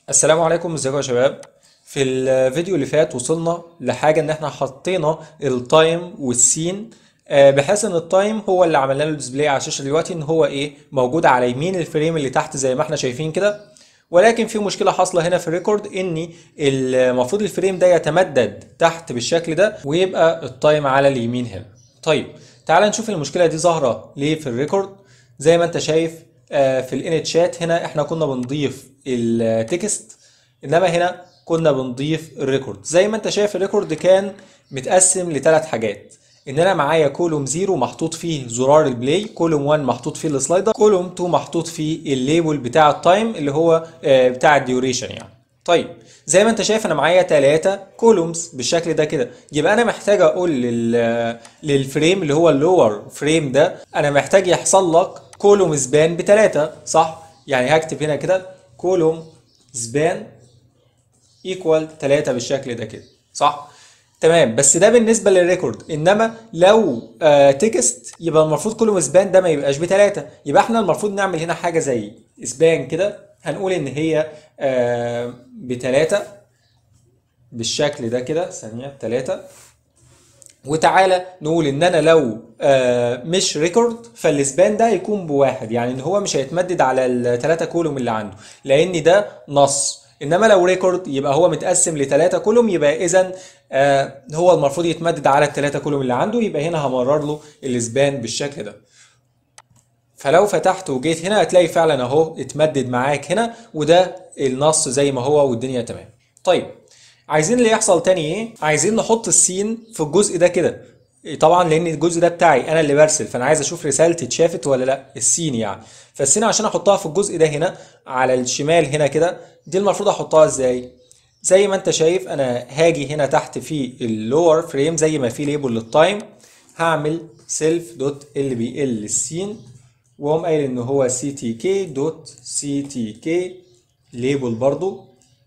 السلام عليكم ازيكم يا شباب في الفيديو اللي فات وصلنا لحاجة ان احنا حطينا التايم والسين آه، بحيث ان التايم هو اللي عملنا له ديسبلاي على الشاشة دلوقتي ان هو ايه موجود على يمين الفريم اللي تحت زي ما احنا شايفين كده ولكن في مشكلة حاصلة هنا في الريكورد ان المفروض الفريم ده يتمدد تحت بالشكل ده ويبقى التايم على اليمين هنا طيب تعال نشوف المشكلة دي ظاهرة ليه في الريكورد زي ما انت شايف آه، في الانت شات هنا احنا كنا بنضيف التكست انما هنا كنا بنضيف الريكورد زي ما انت شايف الريكورد كان متقسم لثلاث حاجات ان انا معايا كولوم 0 محطوط فيه زرار البلاي كولوم 1 محطوط فيه السلايدر كولوم 2 محطوط فيه الليبل بتاع التايم اللي هو آه، بتاع الديوريشن يعني طيب زي ما انت شايف انا معايا ثلاثة كولومز بالشكل ده كده يبقى انا محتاج اقول لل للفريم اللي هو اللور فريم ده انا محتاج يحصل لك كولوم سبان بثلاثة صح يعني هكتب هنا كده كولوم سبان ايكوال 3 بالشكل ده كده صح تمام بس ده بالنسبه للريكورد انما لو آه تكست يبقى المفروض كولوم سبان ده ما يبقاش بثلاثه يبقى احنا المفروض نعمل هنا حاجه زي سبان كده هنقول ان هي آه بثلاثه بالشكل ده كده ثانيه ثلاثه وتعالى نقول ان انا لو آه مش ريكورد فالسبان ده هيكون بواحد يعني ان هو مش هيتمدد على الثلاثه كولوم اللي عنده لان ده نص انما لو ريكورد يبقى هو متقسم لثلاثه كولوم يبقى اذا آه هو المفروض يتمدد على الثلاثه كولوم اللي عنده يبقى هنا همرر له السبان بالشكل ده فلو فتحت وجيت هنا هتلاقي فعلا اهو اتمدد معاك هنا وده النص زي ما هو والدنيا تمام طيب عايزين اللي يحصل تاني ايه عايزين نحط السين في الجزء ده كده طبعا لان الجزء ده بتاعي انا اللي برسل فانا عايز اشوف رسالتي اتشافت ولا لا السين يعني فالسين عشان احطها في الجزء ده هنا على الشمال هنا كده دي المفروض احطها ازاي زي ما انت شايف انا هاجي هنا تحت في اللور فريم زي ما في ليبل للتايم هعمل سيلف دوت ال بي ال السين واقوم قايل ان هو سي تي كي دوت سي تي كي ليبل برضو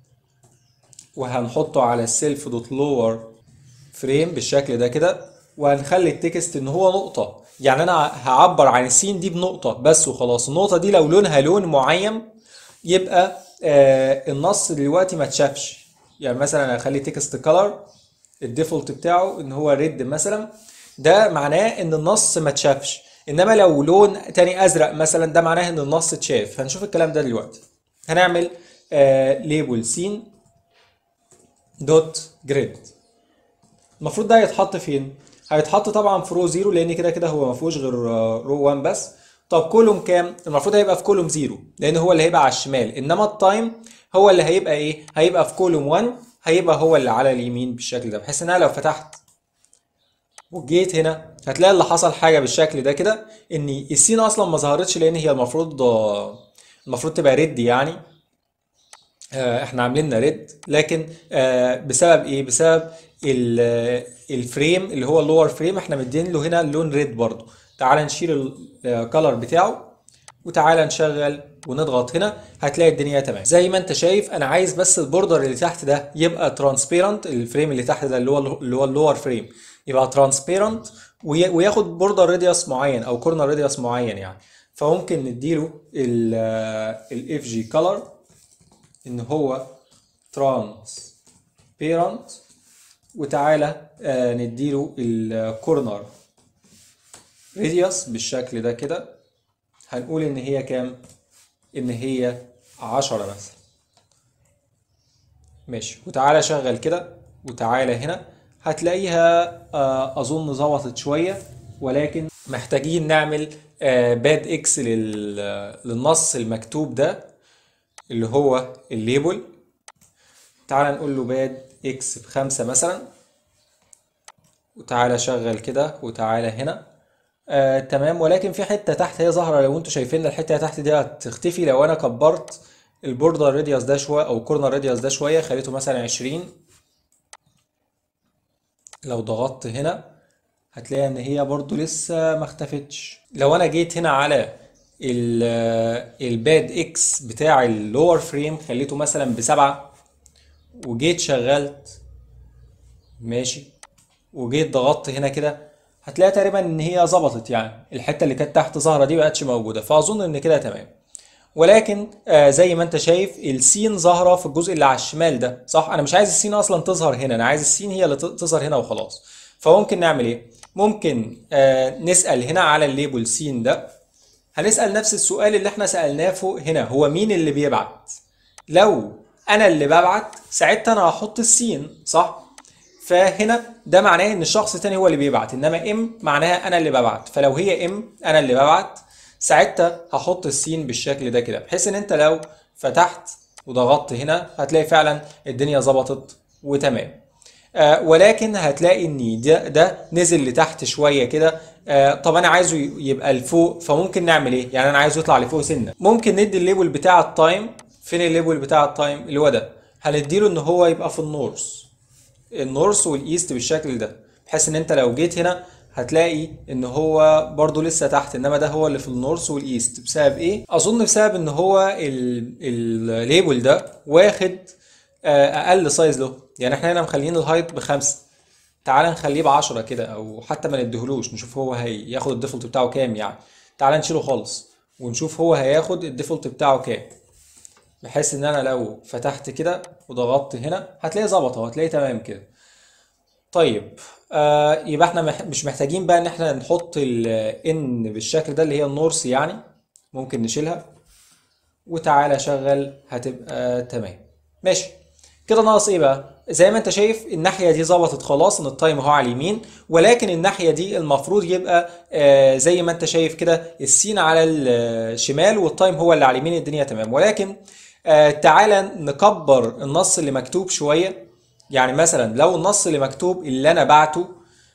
وهنحطه على السيلف دوت لور فريم بالشكل ده كده وهنخلي التكست ان هو نقطة يعني انا هعبر عن السين دي بنقطة بس وخلاص النقطة دي لو لونها لون معين يبقى آه النص دلوقتي ما اتشافش يعني مثلا هخلي تكست كلر الديفولت بتاعه ان هو ريد مثلا ده معناه ان النص ما اتشافش انما لو لون تاني ازرق مثلا ده معناه ان النص اتشاف هنشوف الكلام ده دلوقتي هنعمل آه ليبل سين دوت جريد المفروض ده هيتحط فين هيتحط طبعا في رو زيرو لان كده كده هو ما فيهوش غير رو 1 بس طب كولوم كام المفروض هيبقى في كولوم زيرو لان هو اللي هيبقى على الشمال انما التايم هو اللي هيبقى ايه هيبقى في كولوم 1 هيبقى هو اللي على اليمين بالشكل ده بحيث ان انا لو فتحت وجيت هنا هتلاقي اللي حصل حاجه بالشكل ده كده ان السين اصلا ما ظهرتش لان هي المفروض المفروض تبقى ريد يعني احنا عاملينها ريد لكن بسبب ايه بسبب الفريم اللي هو اللور فريم احنا مدين له هنا اللون ريد برضو تعال نشيل الكالر بتاعه وتعالى نشغل ونضغط هنا هتلاقي الدنيا تمام زي ما انت شايف انا عايز بس البوردر اللي تحت ده يبقى ترانسبيرنت الفريم اللي تحت ده اللي هو اللي هو اللور فريم يبقى ترانسبيرنت وياخد بوردر راديوس معين او كورنر راديوس معين يعني فممكن نديله الاف جي كلر ان هو ترانسبيرنت وتعالى آه نديله الكورنر راديوس بالشكل ده كده هنقول ان هي كام ان هي عشرة مثلا ماشي وتعالى شغل كده وتعالى هنا هتلاقيها آه اظن ظبطت شوية ولكن محتاجين نعمل آه باد اكس للنص المكتوب ده اللي هو الليبل تعالى نقول له باد اكس بخمسة مثلا وتعالى شغل كده وتعالى هنا آه تمام ولكن في حتة تحت هي ظاهرة لو انتوا شايفين الحتة تحت دي هتختفي لو انا كبرت البوردر راديوس ده شوية او كورنر راديوس ده شوية خليته مثلا عشرين لو ضغطت هنا هتلاقي ان هي برضو لسه ما اختفتش لو انا جيت هنا على الباد اكس بتاع اللور فريم خليته مثلا بسبعة وجيت شغلت ماشي وجيت ضغطت هنا كده هتلاقي تقريبا ان هي ظبطت يعني الحته اللي كانت تحت ظاهره دي بقتش موجوده فاظن ان كده تمام ولكن آه زي ما انت شايف السين ظاهره في الجزء اللي على الشمال ده صح انا مش عايز السين اصلا تظهر هنا انا عايز السين هي اللي ت- تظهر هنا وخلاص فممكن نعمل ايه ممكن آه نسال هنا على الليبل سين ده هنسال نفس السؤال اللي احنا سالناه فوق هنا هو مين اللي بيبعت لو انا اللي ببعت ساعتها انا هحط السين صح فهنا ده معناه ان الشخص التاني هو اللي بيبعت انما ام معناها انا اللي ببعت فلو هي ام انا اللي ببعت ساعتها هحط السين بالشكل ده كده بحيث ان انت لو فتحت وضغطت هنا هتلاقي فعلا الدنيا ظبطت وتمام آه ولكن هتلاقي ان ده ده نزل لتحت شويه كده آه طب انا عايزه ي- يبقى لفوق فممكن نعمل ايه يعني انا عايزه يطلع لفوق سنه ممكن ندي الليبل بتاع التايم فين الليبل بتاع التايم اللي هو ده هنديله ان هو يبقى في النورث النورث والايست بالشكل ده بحيث ان انت لو جيت هنا هتلاقي ان هو برضو لسه تحت انما ده هو اللي في النورث والايست بسبب ايه اظن بسبب ان هو ال- الليبل ده واخد آه، اقل سايز له يعني احنا هنا مخليين الهايت بخمسة تعال نخليه بعشرة كده او حتى ما نديهولوش نشوف هو هياخد الديفولت بتاعه كام يعني تعال نشيله خالص ونشوف هو هياخد الديفولت بتاعه كام بحيث ان انا لو فتحت كده وضغطت هنا هتلاقيه ظبط اهو هتلاقيه تمام كده طيب آه يبقى احنا مح مش محتاجين بقى ان احنا نحط الان بالشكل ده اللي هي النورس يعني ممكن نشيلها وتعالى شغل هتبقى تمام ماشي كده ناقص ايه بقى زي ما انت شايف الناحيه دي ظبطت خلاص ان التايم اهو على اليمين ولكن الناحيه دي المفروض يبقى آه زي ما انت شايف كده السين على الشمال والتايم هو اللي على اليمين الدنيا تمام ولكن آه تعالى نكبر النص اللي مكتوب شويه يعني مثلا لو النص اللي مكتوب اللي انا بعته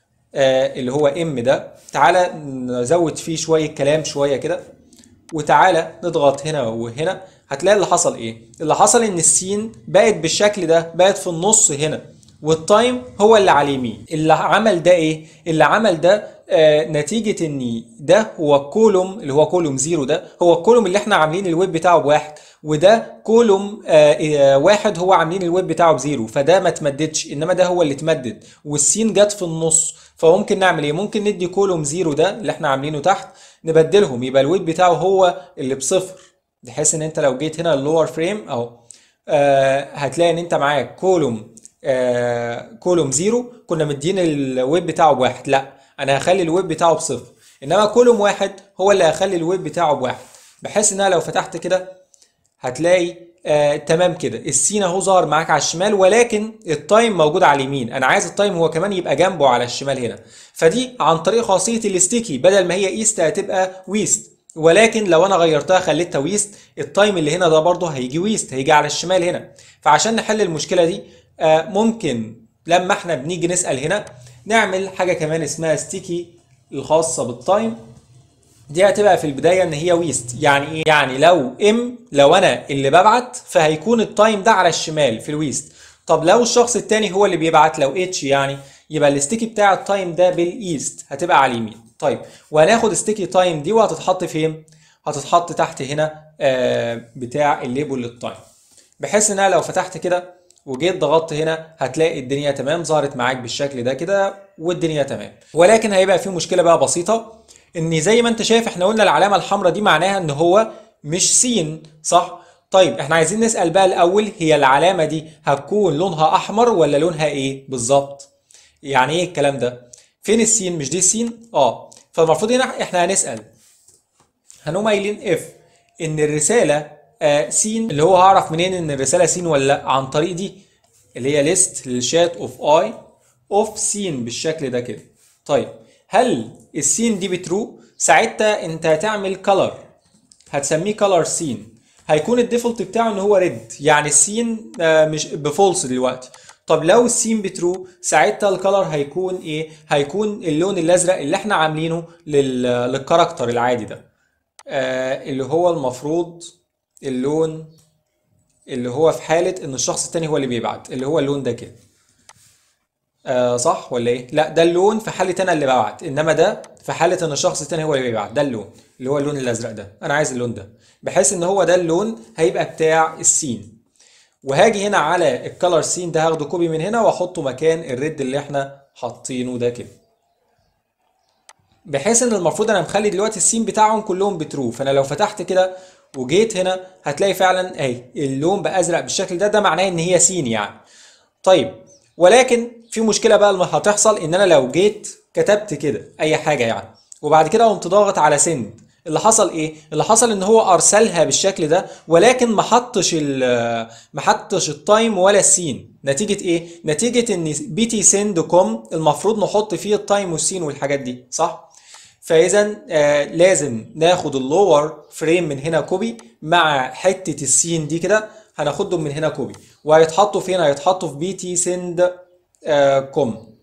آه اللي هو ام ده تعالى نزود فيه شويه كلام شويه كده وتعالى نضغط هنا وهنا هتلاقي اللي حصل ايه اللي حصل ان السين بقت بالشكل ده بقت في النص هنا والتايم هو اللي على اليمين اللي عمل ده ايه اللي عمل ده آه نتيجة ان ده هو الكولوم اللي هو كولوم زيرو ده هو الكولوم اللي احنا عاملين الويب بتاعه بواحد وده كولوم آه آه واحد هو عاملين الويب بتاعه بزيرو فده ما تمددش انما ده هو اللي اتمدد والسين جت في النص فممكن نعمل ايه ممكن ندي كولوم زيرو ده اللي احنا عاملينه تحت نبدلهم يبقى الويت بتاعه هو اللي بصفر بحيث ان انت لو جيت هنا اللور فريم اهو آه هتلاقي ان انت معاك كولوم آه كولوم زيرو كنا مدين الويب بتاعه بواحد لا انا هخلي الويب بتاعه بصفر انما كولوم واحد هو اللي هخلي الويب بتاعه بواحد بحيث ان انا لو فتحت كده هتلاقي آه تمام كده السين اهو ظهر معاك على الشمال ولكن التايم موجود على اليمين انا عايز التايم هو كمان يبقى جنبه على الشمال هنا فدي عن طريق خاصيه الستيكي بدل ما هي ايست هتبقى ويست ولكن لو انا غيرتها خليتها ويست التايم اللي هنا ده برضه هيجي ويست هيجي على الشمال هنا فعشان نحل المشكله دي آه ممكن لما احنا بنيجي نسال هنا نعمل حاجه كمان اسمها ستيكي الخاصه بالتايم دي هتبقى في البدايه ان هي ويست يعني ايه يعني لو ام لو انا اللي ببعت فهيكون التايم ده على الشمال في الويست طب لو الشخص التاني هو اللي بيبعت لو اتش يعني يبقى الستيكي بتاع التايم ده بالايست هتبقى على اليمين طيب وهناخد ستيكي تايم دي وهتتحط فين هتتحط تحت هنا آه بتاع الليبل للتايم بحيث ان انا لو فتحت كده وجيت ضغطت هنا هتلاقي الدنيا تمام ظهرت معاك بالشكل ده كده والدنيا تمام ولكن هيبقى في مشكله بقى بسيطه ان زي ما انت شايف احنا قلنا العلامه الحمراء دي معناها ان هو مش سين صح طيب احنا عايزين نسال بقى الاول هي العلامه دي هتكون لونها احمر ولا لونها ايه بالظبط يعني ايه الكلام ده فين السين مش دي السين اه فالمفروض هنا احنا هنسال هنقوم قايلين اف ان الرساله آه سين اللي هو هعرف منين ان الرساله سين ولا لا عن طريق دي اللي هي ليست للشات اوف اي اوف سين بالشكل ده كده طيب هل السين دي بترو ساعتها انت هتعمل كلر هتسميه كلر سين هيكون الديفولت بتاعه ان هو ريد يعني السين آه مش بفولس دلوقتي طب لو السين بترو ساعتها الكلر هيكون ايه هيكون اللون الازرق اللي احنا عاملينه لل... للكاركتر العادي ده آه اللي هو المفروض اللون اللي هو في حالة ان الشخص التاني هو اللي بيبعت اللي هو اللون ده كده آه صح ولا ايه لا ده اللون في حالة انا اللي ببعت انما ده في حالة ان الشخص التاني هو اللي بيبعت ده اللون اللي هو اللون الازرق ده انا عايز اللون ده بحيث ان هو ده اللون هيبقى بتاع السين وهاجي هنا على الكالر سين ده هاخده كوبي من هنا واحطه مكان الريد اللي احنا حاطينه ده كده بحيث ان المفروض انا مخلي دلوقتي السين بتاعهم كلهم بترو فانا لو فتحت كده وجيت هنا هتلاقي فعلا اهي اللون بقى ازرق بالشكل ده ده معناه ان هي سين يعني طيب ولكن في مشكله بقى اللي هتحصل ان انا لو جيت كتبت كده اي حاجه يعني وبعد كده قمت ضاغط على سند اللي حصل ايه اللي حصل ان هو ارسلها بالشكل ده ولكن ما حطش ال ما حطش التايم ولا السين نتيجه ايه نتيجه ان بي تي سند كوم المفروض نحط فيه التايم والسين والحاجات دي صح فاذا آه لازم ناخد اللور فريم من هنا كوبي مع حته السين دي كده هناخدهم من هنا كوبي وهيتحطوا فين هيتحطوا في بي تي سند آه كوم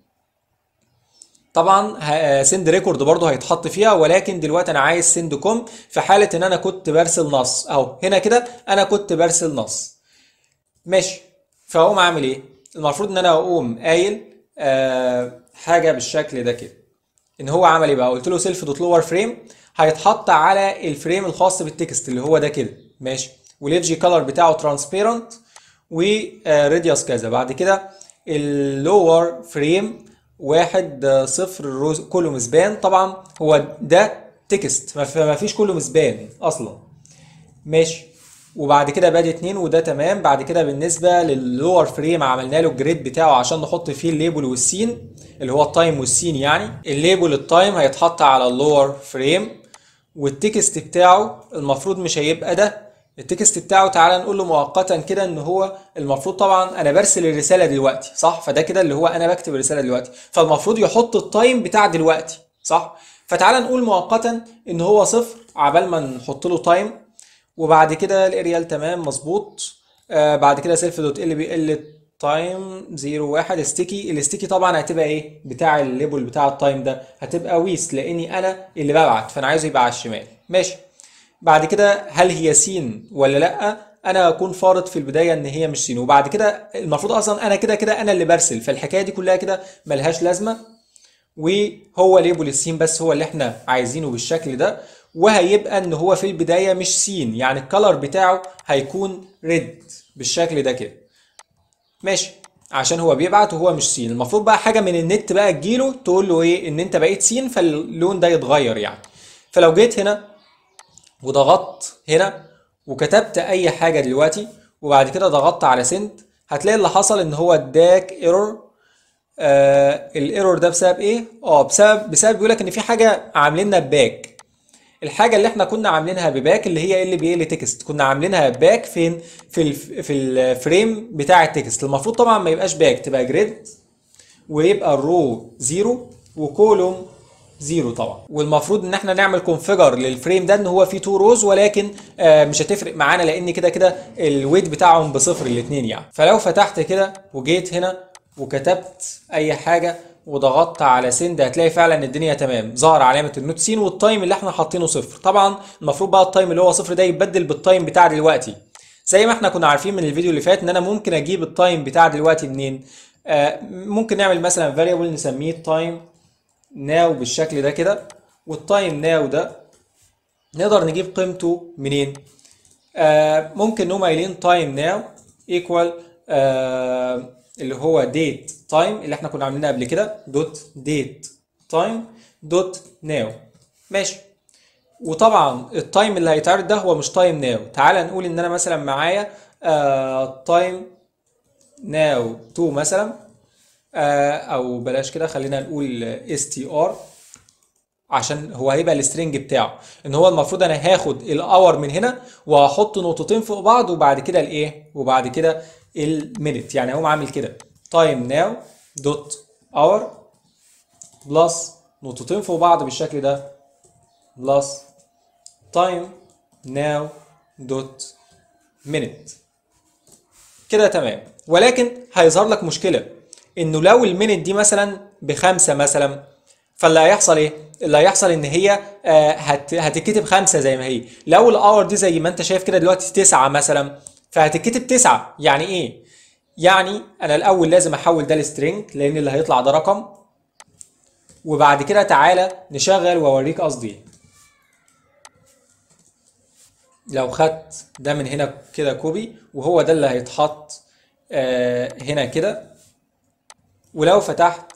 طبعا ه- سند ريكورد برضه هيتحط فيها ولكن دلوقتي انا عايز سند كوم في حاله ان انا كنت برسل نص اهو هنا كده انا كنت برسل نص ماشي فاقوم اعمل ايه المفروض ان انا اقوم قايل آه حاجه بالشكل ده كده ان هو عمل ايه بقى قلت له سيلف دوت لور فريم هيتحط على الفريم الخاص بالتكست اللي هو ده كده ماشي والاف جي كلر بتاعه ترانسبيرنت وراديوس كذا بعد كده اللور فريم واحد آه، صفر روز كولوم سبان طبعا هو ده تكست ما في- ما فيش كولوم سبان اصلا ماشي وبعد كده بادي اتنين وده تمام بعد كده بالنسبه لللور فريم عملنا له الجريد بتاعه عشان نحط فيه الليبل والسين اللي هو التايم والسين يعني الليبل التايم هيتحط على اللور فريم والتكست بتاعه المفروض مش هيبقى ده التكست بتاعه تعالى نقول له مؤقتا كده ان هو المفروض طبعا انا برسل الرساله دلوقتي صح فده كده اللي هو انا بكتب الرساله دلوقتي فالمفروض يحط التايم بتاع دلوقتي صح فتعالى نقول مؤقتا ان هو صفر عبال ما نحط له تايم وبعد كده الاريال تمام مظبوط آه بعد كده سيلف دوت ال بي ال تايم 01 ستيكي الستيكي طبعا هتبقى ايه بتاع الليبل بتاع التايم ده هتبقى ويست لاني انا اللي ببعت فانا عايزه يبقى على الشمال ماشي بعد كده هل هي سين ولا لا انا اكون فارض في البدايه ان هي مش سين وبعد كده المفروض اصلا انا كده كده انا اللي برسل فالحكايه دي كلها كده ملهاش لازمه وهو ليبل السين بس هو اللي احنا عايزينه بالشكل ده وهيبقى ان هو في البدايه مش سين يعني الكلر بتاعه هيكون ريد بالشكل ده كده ماشي عشان هو بيبعت وهو مش سين المفروض بقى حاجه من النت بقى تجيله تقول له ايه ان انت بقيت سين فاللون ده يتغير يعني فلو جيت هنا وضغطت هنا وكتبت اي حاجه دلوقتي وبعد كده ضغطت على سند هتلاقي اللي حصل ان هو اداك ايرور آه الايرور ده بسبب ايه اه بسبب بسبب بيقول لك ان في حاجه عاملينها باك الحاجه اللي احنا كنا عاملينها بباك اللي هي ال بي ال تكست كنا عاملينها باك فين في الف في الفريم بتاع التكست المفروض طبعا ما يبقاش باك تبقى جريد ويبقى الرو زيرو وكولوم زيرو طبعا والمفروض ان احنا نعمل كونفيجر للفريم ده ان هو فيه تو روز ولكن آه مش هتفرق معانا لان كده كده الويت بتاعهم بصفر الاثنين يعني فلو فتحت كده وجيت هنا وكتبت اي حاجه وضغطت على سند هتلاقي فعلا الدنيا تمام ظهر علامه النوت سين والتايم اللي احنا حاطينه صفر طبعا المفروض بقى التايم اللي هو صفر ده يتبدل بالتايم بتاع دلوقتي زي ما احنا كنا عارفين من الفيديو اللي فات ان انا ممكن اجيب التايم بتاع دلوقتي منين آه ممكن نعمل مثلا فاريبل نسميه تايم ناو بالشكل ده كده والتايم ناو ده نقدر نجيب قيمته منين آه ممكن نقوم قايلين تايم ناو ايكوال اللي هو ديت تايم اللي احنا كنا عاملينها قبل كده دوت ديت تايم دوت ناو ماشي وطبعا التايم اللي هيتعرض ده هو مش تايم ناو تعال نقول ان انا مثلا معايا تايم ناو 2 مثلا آه او بلاش كده خلينا نقول اس تي ار عشان هو هيبقى السترنج بتاعه ان هو المفروض انا هاخد الاور من هنا وهحط نقطتين فوق بعض وبعد كده الايه وبعد كده المينت يعني هقوم عامل كده تايم ناو دوت اور بلس نقطتين فوق بعض بالشكل ده بلس تايم ناو دوت مينت كده تمام ولكن هيظهر لك مشكله انه لو المينت دي مثلا بخمسه مثلا فاللي هيحصل ايه؟ اللي هيحصل ان هي آه هت... هتتكتب خمسه زي ما هي لو الاور دي زي ما انت شايف كده دلوقتي تسعه مثلا فهتتكتب تسعه يعني ايه؟ يعني انا الاول لازم احول ده لسترينج لان اللي هيطلع ده رقم وبعد كده تعالى نشغل واوريك قصدي ايه لو خدت ده من هنا كده كوبي وهو ده اللي هيتحط آه هنا كده ولو فتحت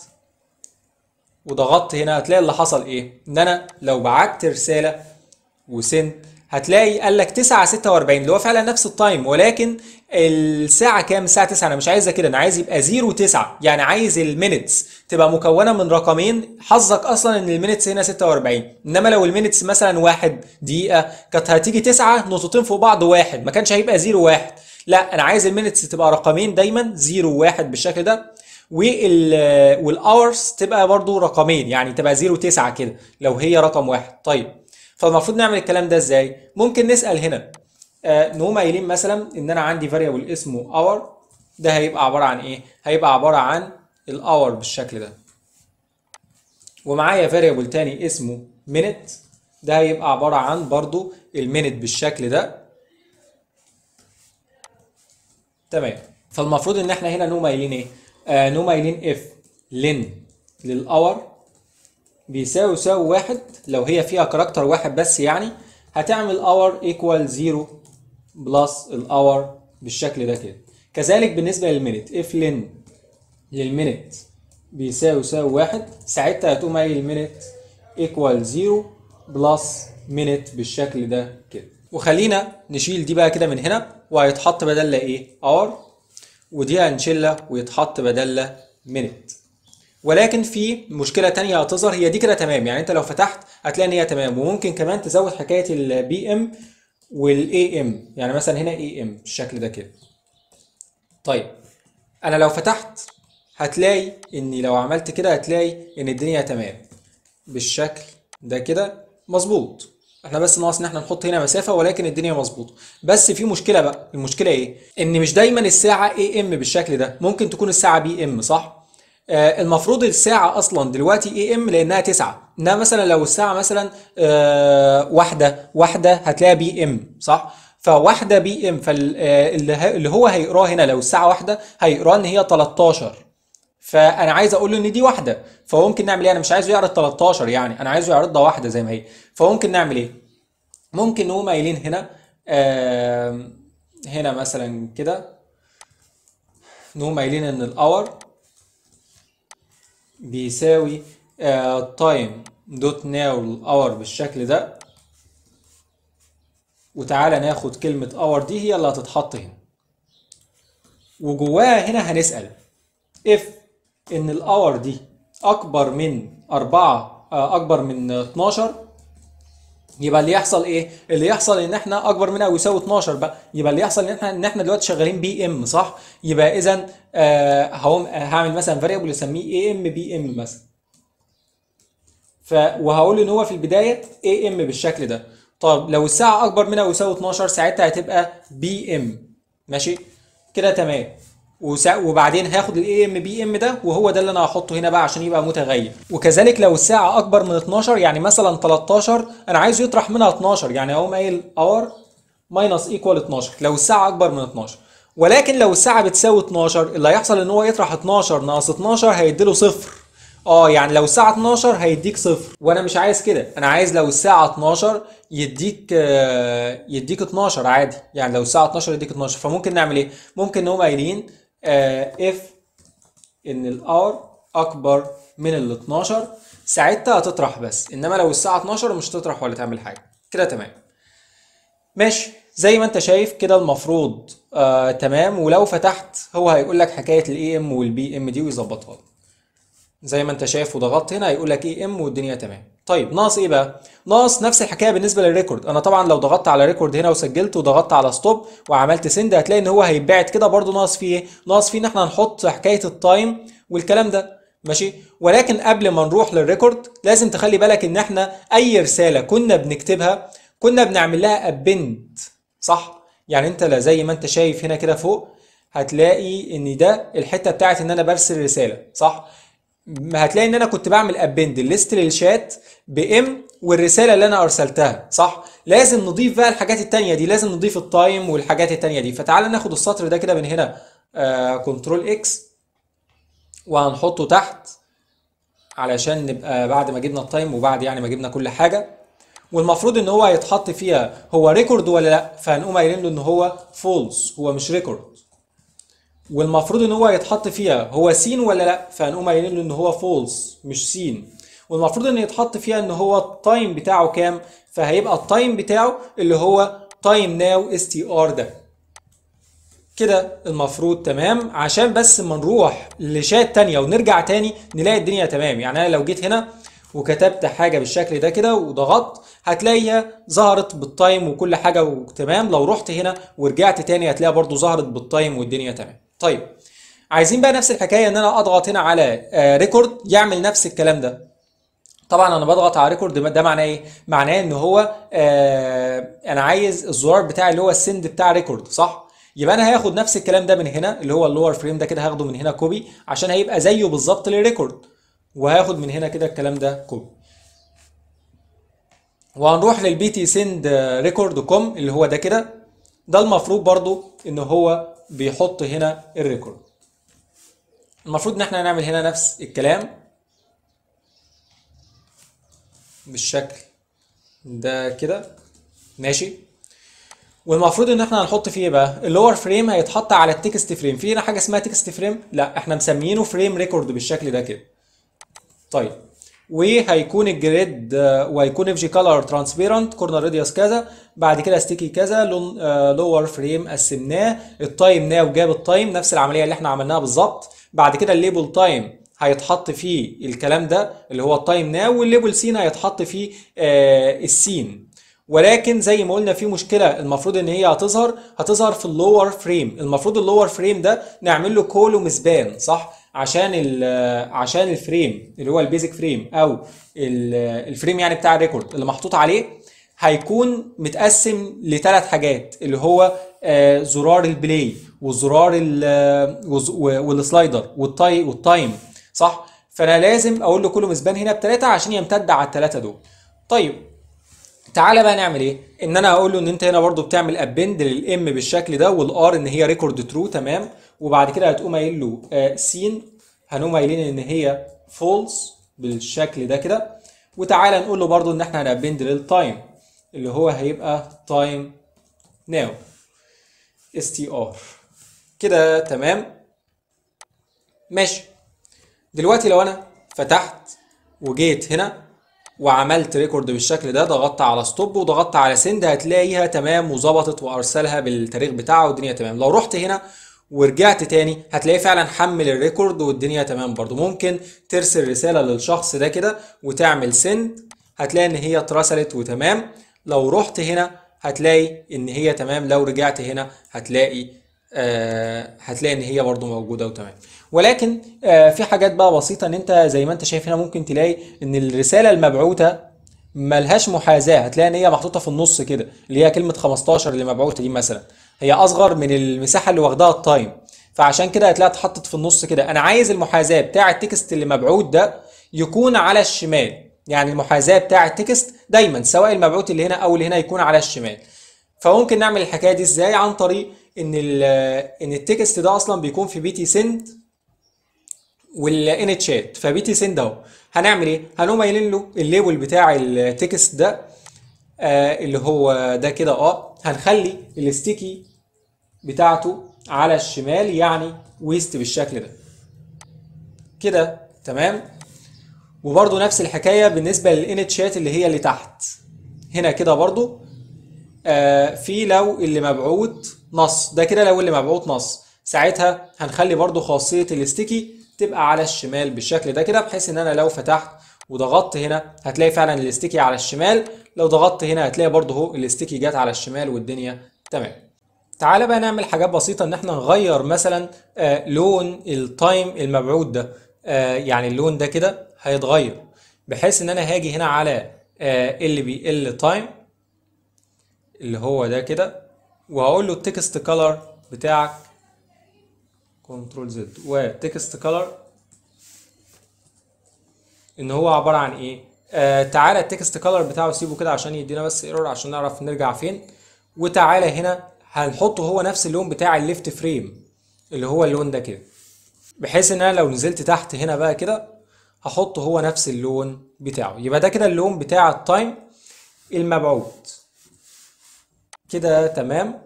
وضغطت هنا هتلاقي اللي حصل ايه ان انا لو بعت رساله وسنت هتلاقي قال لك 9 46 اللي هو فعلا نفس التايم ولكن الساعة كام؟ الساعة 9 أنا مش عايزها كده أنا عايز يبقى 0 9 يعني عايز المينتس تبقى مكونة من رقمين حظك أصلا إن المينتس هنا 46 إنما لو المينتس مثلا واحد دقيقة كانت هتيجي 9 نقطتين فوق بعض واحد ما كانش هيبقى 0 1 لا أنا عايز المينتس تبقى رقمين دايما 0 1 بالشكل ده وال والاورز تبقى برضو رقمين يعني تبقى 0 9 كده لو هي رقم واحد طيب فالمفروض نعمل الكلام ده ازاي ممكن نسال هنا آه نقوم قايلين مثلا ان انا عندي فاريبل اسمه اور ده هيبقى عباره عن ايه هيبقى عباره عن الاور بالشكل ده ومعايا فاريبل تاني اسمه minute ده هيبقى عباره عن برضو المينت بالشكل ده تمام فالمفروض ان احنا هنا نقوم قايلين ايه آه نقوم قايلين اف لن للاور بيساوي يساوي واحد لو هي فيها كاركتر واحد بس يعني هتعمل اور ايكوال زيرو بلس الاور بالشكل ده كده كذلك بالنسبه للمينت اف لن للمينت بيساوي يساوي واحد ساعتها هتقوم قايل المينت ايكوال زيرو بلس مينت بالشكل ده كده وخلينا نشيل دي بقى كده من هنا وهيتحط بدلها ايه اور ودي هنشيلها ويتحط بدلها مينت ولكن في مشكله تانية هتظهر هي دي كده تمام يعني انت لو فتحت هتلاقي ان هي تمام وممكن كمان تزود حكايه البي ام والاي ام يعني مثلا هنا اي ام بالشكل ده كده طيب انا لو فتحت هتلاقي اني لو عملت كده هتلاقي ان الدنيا تمام بالشكل ده كده مظبوط احنا بس ناقص ان احنا نحط هنا مسافه ولكن الدنيا مظبوطه بس في مشكله بقى المشكله ايه ان مش دايما الساعه اي ام بالشكل ده ممكن تكون الساعه بي ام صح آه المفروض الساعه اصلا دلوقتي اي ام لانها 9 انها مثلا لو الساعه مثلا آه واحده واحده هتلاقيها بي ام صح فواحده بي ام فاللي هو هيقراه هنا لو الساعه واحده هيقراه ان هي 13 فانا عايز اقول له ان دي واحده فممكن نعمل ايه انا مش عايزه يعرض 13 يعني انا عايزه يعرضها واحده زي ما هي فممكن نعمل ايه ممكن نقوم قايلين هنا آه هنا مثلا كده نقوم قايلين ان الاور بيساوي تايم دوت ناو الاور بالشكل ده وتعالى ناخد كلمة اور دي هي اللي هتتحط هنا وجواها هنا هنسأل if ان الاور دي اكبر من 4 اكبر من 12 يبقى اللي يحصل ايه اللي يحصل ان احنا اكبر منها او يساوي 12 بقى يبقى اللي يحصل ان احنا ان احنا دلوقتي شغالين بي ام صح يبقى اذا آه هقوم هعمل مثلا فاريبل اسميه اي ام بي ام مثلا ف وهقول ان هو في البدايه اي ام بالشكل ده طب لو الساعه اكبر منها او يساوي 12 ساعتها هتبقى بي ام ماشي كده تمام وسا... وبعدين هاخد الاي ام بي ام ده وهو ده اللي انا هحطه هنا بقى عشان يبقى متغير وكذلك لو الساعه اكبر من 12 يعني مثلا 13 انا عايزه يطرح منها 12 يعني اقوم قايل اور ماينس ايكوال 12 لو الساعه اكبر من 12 ولكن لو الساعه بتساوي 12 اللي هيحصل ان هو يطرح 12 ناقص 12 هيديله صفر اه يعني لو الساعة 12 هيديك صفر وانا مش عايز كده انا عايز لو الساعة 12 يديك آه يديك 12 عادي يعني لو الساعة 12 يديك 12 فممكن نعمل ايه ممكن نقوم قايلين آه if ان الاور اكبر من ال 12 ساعتها هتطرح بس انما لو الساعة 12 مش هتطرح ولا تعمل حاجة كده تمام ماشي زي ما انت شايف كده المفروض آه تمام ولو فتحت هو هيقول لك حكاية الاي ام والبي ام دي ويظبطها لك زي ما انت شايف وضغطت هنا هيقول لك اي ام والدنيا تمام طيب ناقص ايه بقى ناقص نفس الحكايه بالنسبه للريكورد انا طبعا لو ضغطت على ريكورد هنا وسجلت وضغطت على ستوب وعملت سند هتلاقي ان هو هيتبعت كده برضو ناقص فيه ايه ناقص فيه ان احنا نحط حكايه التايم والكلام ده ماشي ولكن قبل ما نروح للريكورد لازم تخلي بالك ان احنا اي رساله كنا بنكتبها كنا بنعمل لها ابند صح يعني انت لا زي ما انت شايف هنا كده فوق هتلاقي ان ده الحته بتاعت ان انا برسل رساله صح هتلاقي ان انا كنت بعمل ابند الليست للشات بام والرساله اللي انا ارسلتها صح لازم نضيف بقى الحاجات التانية دي لازم نضيف التايم والحاجات التانية دي فتعال ناخد السطر ده كده من هنا كنترول اكس وهنحطه تحت علشان نبقى بعد ما جبنا التايم وبعد يعني ما جبنا كل حاجه والمفروض ان هو هيتحط فيها هو ريكورد ولا لا فهنقوم قايلين له ان هو فولس هو مش ريكورد والمفروض ان هو يتحط فيها هو سين ولا لا فهنقوم قايلين له ان هو فولس مش سين والمفروض ان يتحط فيها ان هو التايم بتاعه كام فهيبقى التايم بتاعه اللي هو تايم ناو اس تي ار ده كده المفروض تمام عشان بس ما نروح لشات تانية ونرجع تاني نلاقي الدنيا تمام يعني انا لو جيت هنا وكتبت حاجة بالشكل ده كده وضغطت هتلاقيها ظهرت بالتايم وكل حاجة وتمام لو رحت هنا ورجعت تاني هتلاقيها برضو ظهرت بالتايم والدنيا تمام طيب عايزين بقى نفس الحكاية ان انا اضغط هنا على ريكورد يعمل نفس الكلام ده طبعا انا بضغط على ريكورد ده معناه ايه معناه ان هو آه انا عايز الزرار بتاعي اللي هو السند بتاع ريكورد صح يبقى انا هاخد نفس الكلام ده من هنا اللي هو اللور فريم ده كده هاخده من هنا كوبي عشان هيبقى زيه بالظبط للريكورد وهاخد من هنا كده الكلام ده كوبي وهنروح للبي تي سند ريكورد كوم اللي هو ده كده ده المفروض برضو ان هو بيحط هنا الريكورد المفروض ان احنا نعمل هنا نفس الكلام بالشكل ده كده ماشي والمفروض ان احنا هنحط فيه بقى اللور فريم هيتحط على التكست فريم في هنا حاجه اسمها تكست فريم لا احنا مسميينه فريم ريكورد بالشكل ده كده طيب وهيكون الجريد وهيكون اف جي كلر ترانسبيرنت كورنر راديوس كذا بعد كده ستيكي كذا لون لور فريم قسمناه التايم ناو جاب التايم نفس العمليه اللي احنا عملناها بالظبط بعد كده الليبل تايم هيتحط فيه الكلام ده اللي هو التايم ناو والليبل سين هيتحط فيه آه السين ولكن زي ما قلنا في مشكله المفروض ان هي هتظهر هتظهر في اللور فريم المفروض اللور فريم ده نعمل له كولوم سبان صح عشان عشان الفريم اللي هو البيزك فريم او الفريم يعني بتاع الريكورد اللي محطوط عليه هيكون متقسم لثلاث حاجات اللي هو آه زرار البلاي وزرار والسلايدر والتاي والتايم صح فانا لازم اقول له كله مسبان هنا بثلاثه عشان يمتد على الثلاثه دول طيب تعالى بقى نعمل ايه ان انا هقول له ان انت هنا برضو بتعمل ابند للام بالشكل ده والار ان هي ريكورد ترو تمام وبعد كده هتقوم قايل له آه سين هنقوم قايلين ان هي فولس بالشكل ده كده وتعالى نقول له برضو ان احنا هنابند للتايم اللي هو هيبقى تايم ناو اس تي ار كده تمام ماشي دلوقتي لو انا فتحت وجيت هنا وعملت ريكورد بالشكل ده ضغطت على ستوب وضغطت على سند هتلاقيها تمام وظبطت وارسلها بالتاريخ بتاعها والدنيا تمام لو رحت هنا ورجعت تاني هتلاقي فعلا حمل الريكورد والدنيا تمام برضو ممكن ترسل رسالة للشخص ده كده وتعمل سند هتلاقي ان هي اترسلت وتمام لو رحت هنا هتلاقي ان هي تمام لو رجعت هنا هتلاقي آه هتلاقي ان هي برضو موجودة وتمام ولكن آه في حاجات بقى بسيطة ان انت زي ما انت شايف هنا ممكن تلاقي ان الرسالة المبعوثة ملهاش محاذاة هتلاقي ان هي محطوطة في النص كده اللي هي كلمة 15 اللي مبعوثة دي مثلا هي اصغر من المساحة اللي واخداها التايم فعشان كده هتلاقيها اتحطت في النص كده انا عايز المحاذاة بتاع التكست اللي مبعوث ده يكون على الشمال يعني المحاذاة بتاع التكست دايما سواء المبعوث اللي هنا او اللي هنا يكون على الشمال فممكن نعمل الحكايه دي ازاي عن طريق ان ان التكست ده اصلا بيكون في بي تي سند والان تشات فبي تي سند اهو هنعمل ايه هنقوم قايلين له الليبل بتاع التكست ده آه اللي هو ده كده اه هنخلي الستيكي بتاعته على الشمال يعني ويست بالشكل ده كده تمام وبرضو نفس الحكايه بالنسبه للان تشات اللي هي اللي تحت هنا كده برضو آه في لو اللي مبعوث نص ده كده لو اللي مبعوث نص ساعتها هنخلي برضو خاصيه الستيكي تبقى على الشمال بالشكل ده كده بحيث ان انا لو فتحت وضغطت هنا هتلاقي فعلا الستيكي على الشمال لو ضغطت هنا هتلاقي برضو اهو الستيكي جت على الشمال والدنيا تمام تعالى بقى نعمل حاجات بسيطه ان احنا نغير مثلا آه لون التايم المبعوث ده آه يعني اللون ده كده هيتغير بحيث ان انا هاجي هنا على ال بي ال تايم اللي هو ده كده وهقول له التكست كلر بتاعك كنترول زد وتكست كلر ان هو عباره عن ايه آه تعالى التكست كلر بتاعه سيبه كده عشان يدينا بس ايرور عشان نعرف نرجع فين وتعالى هنا هنحطه هو نفس اللون بتاع الليفت فريم اللي هو اللون ده كده بحيث ان انا لو نزلت تحت هنا بقى كده هحط هو نفس اللون بتاعه يبقى ده كده اللون بتاع التايم المبعوث كده تمام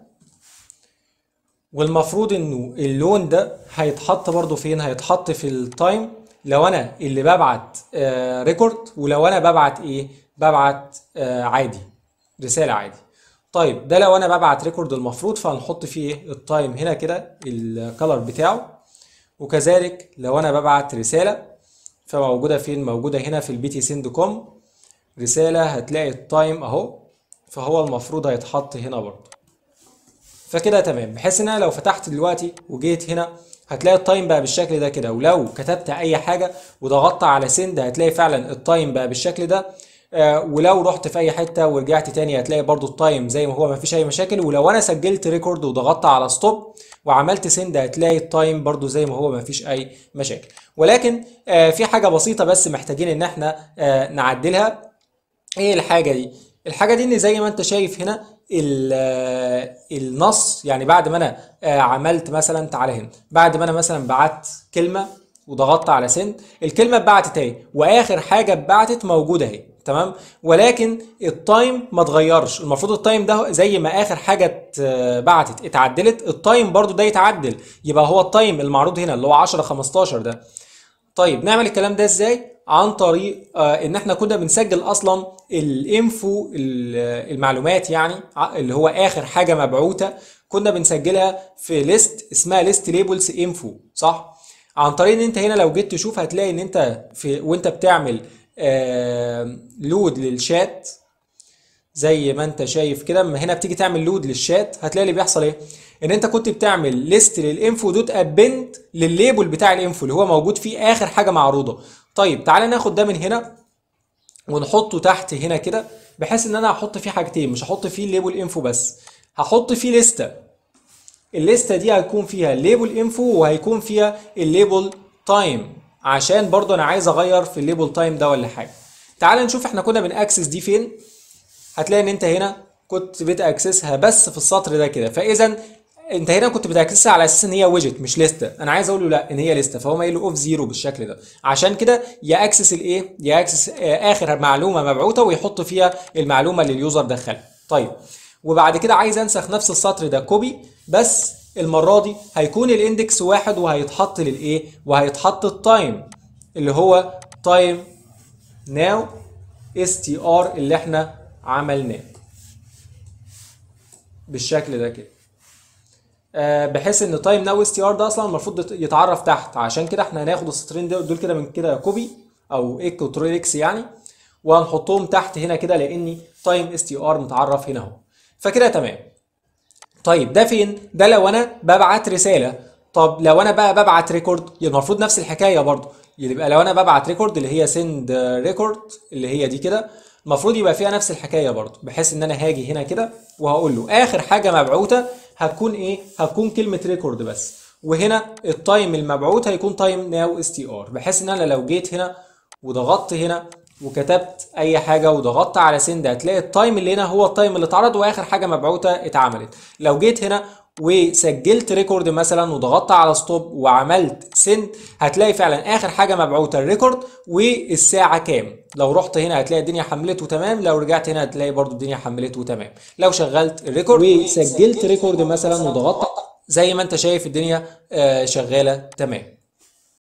والمفروض انه اللون ده هيتحط برضو فين هيتحط في التايم لو انا اللي ببعت آه ريكورد ولو انا ببعت ايه ببعت آه عادي رساله عادي طيب ده لو انا ببعت ريكورد المفروض فهنحط فيه ايه التايم هنا كده الكالر بتاعه وكذلك لو انا ببعت رساله فموجوده فين موجوده هنا في البي تي سند كوم رساله هتلاقي التايم اهو فهو المفروض هيتحط هنا برضه فكده تمام بحيث ان انا لو فتحت دلوقتي وجيت هنا هتلاقي التايم بقى بالشكل ده كده ولو كتبت اي حاجه وضغطت على سند هتلاقي فعلا التايم بقى بالشكل ده آه ولو رحت في اي حته ورجعت تاني هتلاقي برضو التايم زي ما هو ما فيش اي مشاكل ولو انا سجلت ريكورد وضغطت على ستوب وعملت سند هتلاقي التايم برضو زي ما هو ما فيش اي مشاكل ولكن آه في حاجه بسيطه بس محتاجين ان احنا آه نعدلها ايه الحاجه دي الحاجه دي ان زي ما انت شايف هنا النص يعني بعد ما انا عملت مثلا تعالى هنا بعد ما انا مثلا بعت كلمه وضغطت على سند الكلمه اتبعتت اهي واخر حاجه اتبعتت موجوده اهي تمام ولكن التايم ما اتغيرش المفروض التايم ده زي ما اخر حاجه اتبعتت اتعدلت التايم برضو ده يتعدل يبقى هو التايم المعروض هنا اللي هو 10 15 ده طيب نعمل الكلام ده ازاي عن طريق آه ان احنا كنا بنسجل اصلا الانفو المعلومات يعني اللي هو اخر حاجه مبعوثه كنا بنسجلها في ليست اسمها ليست ليبلز انفو صح عن طريق ان انت هنا لو جيت تشوف هتلاقي ان انت في وانت بتعمل آه لود للشات زي ما انت شايف كده اما هنا بتيجي تعمل لود للشات هتلاقي اللي بيحصل ايه ان انت كنت بتعمل ليست للانفو دوت ابند للليبل بتاع الانفو اللي هو موجود فيه اخر حاجه معروضه طيب تعالى ناخد ده من هنا ونحطه تحت هنا كده بحيث ان انا هحط فيه حاجتين مش هحط فيه الليبل انفو بس هحط فيه لستة الليستة دي هيكون فيها الليبل انفو وهيكون فيها الليبل تايم عشان برضو انا عايز اغير في الليبل تايم ده ولا حاجة تعال نشوف احنا كنا بنأكسس دي فين هتلاقي ان انت هنا كنت بتأكسسها بس في السطر ده كده فاذا انت هنا كنت بتاكسسها على اساس ان هي ويجت مش لسته انا عايز اقول له لا ان هي لسته فهو قايل له اوف زيرو بالشكل ده عشان كده ياكسس الايه ياكسس اخر معلومه مبعوثه ويحط فيها المعلومه اللي اليوزر دخلها طيب وبعد كده عايز انسخ نفس السطر ده كوبي بس المره دي هيكون الاندكس واحد وهيتحط للايه وهيتحط التايم اللي هو تايم ناو اس تي ار اللي احنا عملناه بالشكل ده كده بحيث ان تايم ناو اس تي ار ده اصلا المفروض يتعرف تحت عشان كده احنا هناخد السطرين دول كده من كده كوبي او ايكو تريلكس يعني وهنحطهم تحت هنا كده لاني تايم اس تي ار متعرف هنا اهو فكده تمام طيب ده فين ده لو انا ببعت رساله طب لو انا بقى ببعت ريكورد المفروض نفس الحكايه برضو يبقى لو انا ببعت ريكورد اللي هي سند ريكورد اللي هي دي كده المفروض يبقى فيها نفس الحكايه برضو بحيث ان انا هاجي هنا كده وهقول له اخر حاجه مبعوثه هتكون ايه هتكون كلمه ريكورد بس وهنا التايم المبعوث هيكون تايم ناو اس تي ار بحيث ان انا لو جيت هنا وضغطت هنا وكتبت اي حاجه وضغطت على سند هتلاقي التايم اللي هنا هو التايم اللي اتعرض واخر حاجه مبعوثه اتعملت لو جيت هنا وسجلت ريكورد مثلا وضغطت على ستوب وعملت سند هتلاقي فعلا اخر حاجه مبعوثه الريكورد والساعه كام لو رحت هنا هتلاقي الدنيا حملت وتمام لو رجعت هنا هتلاقي برضو الدنيا حملت وتمام لو شغلت الريكورد وسجلت ريكورد مثلا وضغطت زي ما انت شايف الدنيا شغاله تمام